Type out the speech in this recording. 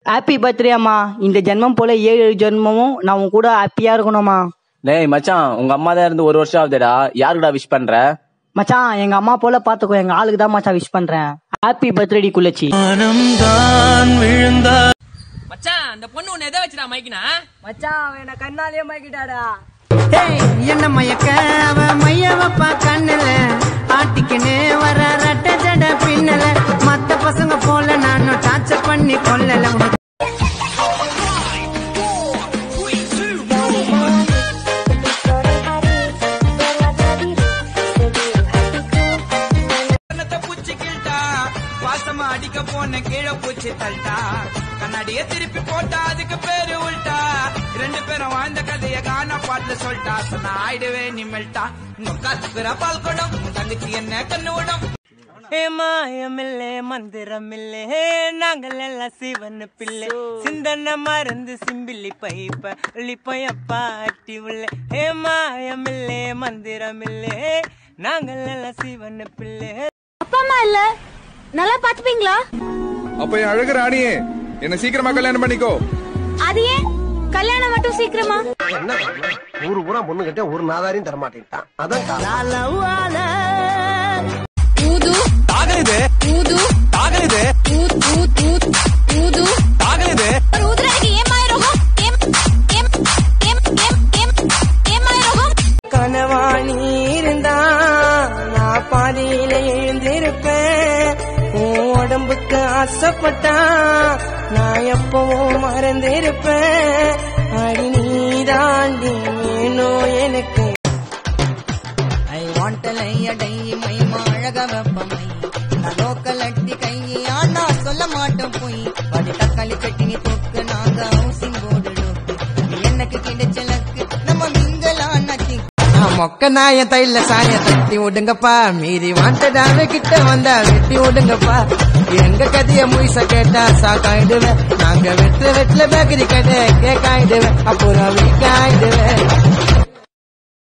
Happy birthday அம்மா இந்த ஜென்மம் போல ஏழு ஏழு ஜென்மமும் நான் உன் கூட ஹாப்பியா இருக்கணும்மா டேய் மச்சான் உங்க அம்மா தான் இருந்து ஒரு வருஷம் ஆகுதுடா யாருக்குடா விஷ் பண்ற மச்சான் எங்க அம்மா போல பாத்துக்கோ எங்க ஆளுக்கு தான் மச்சான் விஷ் பண்றேன் ஹாப்பி பர்த்டே குள்ளச்சி மச்சான் அந்த பொண்ணு உன்னை எதை வச்சுடா மைக்கினா மச்சான் அவன் என்ன கண்ணாலே மாக்கிட்டாடா என்ன மயக்க அவ மைய வப்பா கண்ணுல ஆட்டிக்கினே வர ரட்ட ஜட பின்னல மத்த பசங்க போல நானும் டார்ச்சர் பண்ணி கொல்லல உனக்கு கண்ணத்தை பூச்சி கிள்ட்டா வாசமா அடிக்க போன கீழே பூச்சி தள்ளிட்டா கண்ணாடிய திருப்பி போட்டா அதுக்கு பேரு உள்டா ரெண்டு பேரும் வாழ்ந்த கதைய காண பாட்டுல சொல்லிட்டா சொன்ன ஆயிடுவே நிமிழ்ட்டா காத்துக்குற பால் குடம் தங்கச்சி என்ன கண்ணு விடும் ஏ மாயமில்லே மந்திரமில்லே நாங்கள் எல்லாம் சிவன் பிள்ளை சிந்தன மறந்து சிம்பிள்ளி பைப்ப லிப்பையப்பா அட்டி உள்ள ஏ மாயமில்லே மந்திரமில்லே நாங்கள் எல்லாம் சிவன் பிள்ளை அப்பா அம்மா இல்ல நல்லா பாத்துப்பீங்களா அப்ப என் அழகு ராணியே என்ன சீக்கிரமா கல்யாணம் பண்ணிக்கோ அது ஏன் கல்யாணம் மட்டும் சீக்கிரமா ஊரு பூரா பொண்ணு கிட்ட ஒரு நாதாரியும் தர மாட்டேன்ட்டான் அதான் காரணம். ஊது தாகலுது ஊது தாகலுது ஊத் ஊத் ஊத் ஊது தாகலுது ஒரு ஊதுறதுக்கு ஏன் மாயிரோகம் ஏம் ஏம் ஏம் ஏம் ஏம் ஏம் மாயிரோகம் கனவாணி இருந்தா நான் பாதியில எழுந்திருப்பேன் உன் உடம்புக்கு ஆசைப்பட்டா நான் எப்பவும் மறந்திருப்பேன் அடி நீதாண்டி வேணும் எனக்கு ஐ வாண்டலை அடை மை அழக வெப்பமை நான் லோக்கல் அட்டி கையை ஆனா சொல்ல மாட்டோம் போய் படி தக்காளி சட்டினி தொக்கு நாங்க ஹவுசிங் போர்டு நீ எனக்கு கிடைச்ச லக்கு நம்ம மிங்கலான மொக்க நாய தைல சாய தட்டி விடுங்கப்பா மீறி வாண்டடாவே கிட்ட வந்தா வெட்டி விடுங்கப்பா எங்க கதைய முயச கேட்டா சாக்காயிடுவேன் நாங்க வெற்ற வெற்றில பேக்கரி கடை கேக்காயிடுவேன் அப்புறம் வீக்காயிடுவேன்